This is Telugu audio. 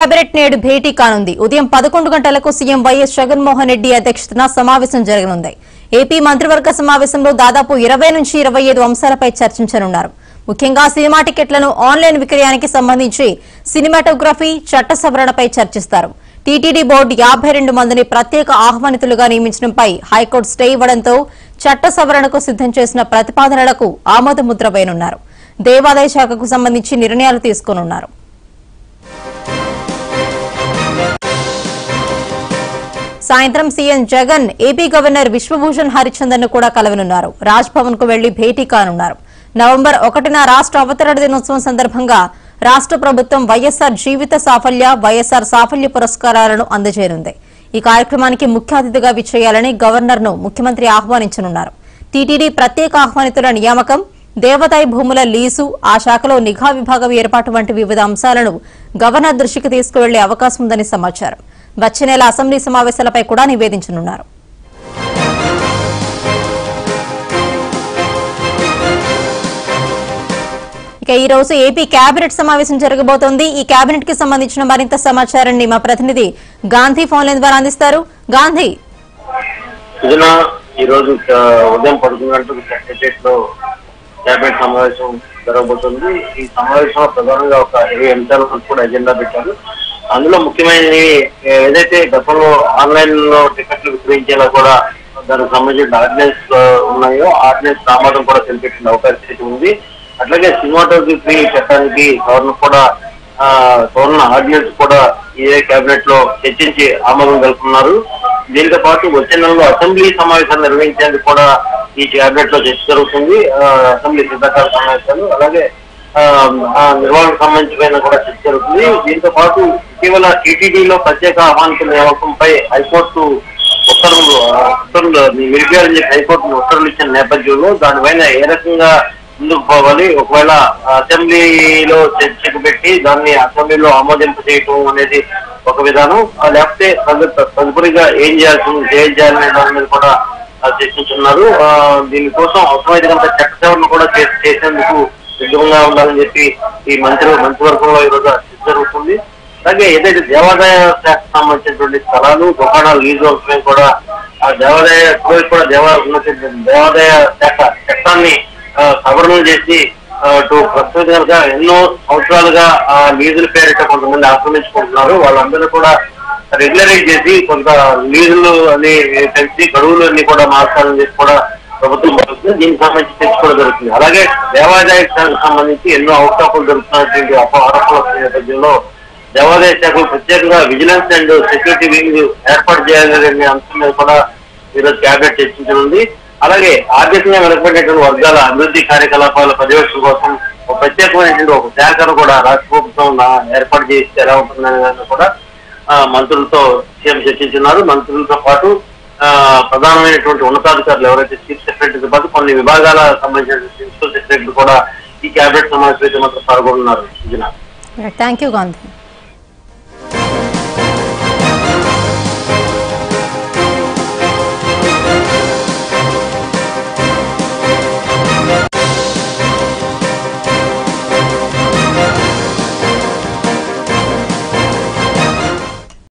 కేబినెట్ నేడు భేటీ కానుంది ఉదయం పదకొండు గంటలకు సీఎం వైఎస్ జగన్మోహన్ రెడ్డి అధ్యక్షతన సమావేశం జరగనుంది ఏపీ మంత్రివర్గ సమావేశంలో దాదాపు ఇరవై నుంచి ఇరవై ఐదు అంశాలపై చర్చించనున్నారు ముఖ్యంగా సినిమా టికెట్లను ఆన్లైన్ విక్రయానికి సంబంధించి సినిమాటోగ్రఫీ చట్ట సవరణపై చర్చిస్తారు టీటీడీ బోర్డు యాభై రెండు మందిని ప్రత్యేక ఆహ్వానితులుగా నియమించడంపై హైకోర్టు స్టే ఇవ్వడంతో చట్ట సవరణకు సిద్దం చేసిన ప్రతిపాదనలకు ఆమోదముద్ర వేయనున్నారు దేవాదాయ శాఖకు సంబంధించి నిర్ణయాలు తీసుకోనున్నారు సాయంత్రం CM Jagan AP governor Vishwabhushan Harichandan ను కూడా కలవనున్నారు రాజ్ భవన్ కు వెళ్లి భేటీ కానున్నారు నవంబర్ ఒకటిన రాష్ట్ర అవతరణ దినోత్సవం సందర్భంగా రాష్ట్ర ప్రభుత్వం వైఎస్సార్ జీవిత సాఫల్య వైఎస్సార్ సాఫల్య పురస్కారాలను అందజేయనుంది ఈ కార్యక్రమానికి ముఖ్య అతిథిగా విచ్చేయాలని గవర్నర్ ను ముఖ్యమంత్రి ఆహ్వానించనున్నారు టీటీడీ ప్రత్యేక ఆహ్వానితుల నియామకం దేవదాయ భూముల లీజు ఆ శాఖలో నిఘా విభాగం ఏర్పాటు వంటి వివిధ అంశాలను గవర్నర్ దృష్టికి తీసుకువెళ్లే అవకాశం ఉందని సమాచారం వచ్చే నెల అసెంబ్లీ సమావేశాలపై కూడా నివేదించనున్నారు ఇక ఈ రోజు ఏపీ కేబినెట్ సమావేశం జరగబోతోంది ఈ కేబినెట్ కి సంబంధించిన మరింత సమాచారాన్ని మా ప్రతినిధి గాంధీ ఫోన్ లైన్ ద్వారా అందిస్తారు గాంధీ సుజన ఈ రోజు ఆ, ఉదయం పదకొండు గంటలకు సెక్రటరియట్ లో కేబినెట్ సమావేశం జరగబోతుంది ఈ సమావేశంలో ప్రధానంగా ఒక ఇరవై అంశాలను కూడా ఎజెండా పెట్టారు అందులో ముఖ్యమైనవి ఏ- ఏదైతే గతంలో ఆన్లైన్ లో టికెట్లు విక్రయించేలా కూడా దానికి సంబంధించిన ఆర్డినెన్స్ ఆ, ఉన్నాయో ఆర్డినెన్స్ ఆమోదం కూడా తెలిపెట్టిన అవకాశం అయితే ఉంది అట్లాగే సినిమాటోగ్రఫీ చట్టానికి గవర్నర్ కూడా ఆ, గవర్నర్ ఆర్డినెన్స్ కూడా ఇదే కేబినెట్ లో చర్చించి ఆమోదం తెలుపుతున్నారు దీంతో పాటు వచ్చే నెలలో అసెంబ్లీ సమావేశాలు నిర్వహించేందుకు కూడా ఈ కేబినెట్ లో చర్చ జరుగుతుంది ఆ, అసెంబ్లీ శీతాకాల సమావేశాలు అలాగే ఆ, ఆ నిర్వహణకు సంబంధించిన కూడా చర్చ జరుగుతుంది దీంతో పాటు ఇటీవల టీటీడీలో ప్రత్యేక ఆహ్వానితుల నియామకంపై హైకోర్టు ఉత్తర్వులు ఆ, ఉత్తర్వులు నిలిపారని చెప్పి హైకోర్టు ఉత్తర్వులు ఇచ్చిన నేపథ్యంలో దానిపైన ఏ రకంగా ముందుకు పోవాలి ఒకవేళ అసెంబ్లీలో చర్చకు పెట్టి దాన్ని అసెంబ్లీలో ఆమోదింప చేయటం అనేది ఒక విధానం ఆ, లేకపోతే తదు- తదుపరిగా ఏం చేయాల్సి ఏం చేయాలనే దాని మీద కూడా ఆ, చర్చించున్నారు ఆ, దీనికోసం అవసరమైతే కనుక చట్ట సవరణ కూడా చే- చేసేందుకు సిద్ధంగా ఉండాలని చెప్పి ఈ మంత్రి మంత్రివర్గంలో ఈరోజు చర్చ జరుగుతుంది అలాగే ఏదైతే దేవాదాయ శాఖకు సంబంధించినటువంటి స్థలాలు దుకాణాలు లీజు అవసరం కూడా ఆ దేవాదాయ ఇప్పుడు కూడా దేవా ఉన్నత దేవాదాయ శాఖ చట్టాన్ని ఆ, సవరణలు చేసి ఆ, అటు ప్రస్తుతం కనుక ఎన్నో సంవత్సరాలుగా ఆ లీజుల పేరిట కొంతమంది ఆక్రమించుకుంటున్నారు వాళ్ళందరూ కూడా రెగ్యులరైజ్ చేసి కొంత లీజులు అని పెంచి గడువులు అన్ని కూడా మార్చాలని చెప్పి కూడా ప్రభుత్వం భావిస్తుంది. దీనికి సంబంధించి చర్చ కూడా జరుగుతుంది అలాగే దేవాదాయ శాఖకు సంబంధించి ఎన్నో అవకాశాలు జరుగుతున్నటువంటి అప- ఆరోపణల నేపథ్యంలో దేవాదాయ శాఖకు ప్రత్యేకంగా విజిలెన్స్ అండ్ సెక్యూరిటీ వింగ్ ఏర్పాటు చేయాలనే అంశం మీద కూడా ఈరోజు క్యాబినెట్ చర్చించనుంది అలాగే ఆర్థికంగా వెనుకబడినటువంటి వర్గాల అభివృద్ధి కార్యకలాపాల పర్యవేక్షణ కోసం ఒక ప్రత్యేకమైనటువంటి ఒక శాఖను కూడా రాష్ట్ర ప్రభుత్వం నా- ఏర్పాటు చేస్తే ఎలా ఉంటుందనే దాన్ని కూడా ఆ, మంత్రులతో సీఎం చర్చించున్నారు మంత్రులతో పాటు ఆ, ప్రధానమైనటువంటి ఉన్నతాధికారులు ఎవరైతే చీఫ్ సెక్రటరీతో పాటు కొన్ని విభాగాల సంబంధించిన ప్రిన్సిపల్ సెక్రటరీలు కూడా ఈ కేబినెట్ సమావేశం అయితే మాత్రం పాల్గొన్నారు సుజనా థ్యాంక్ యూ గాంధీ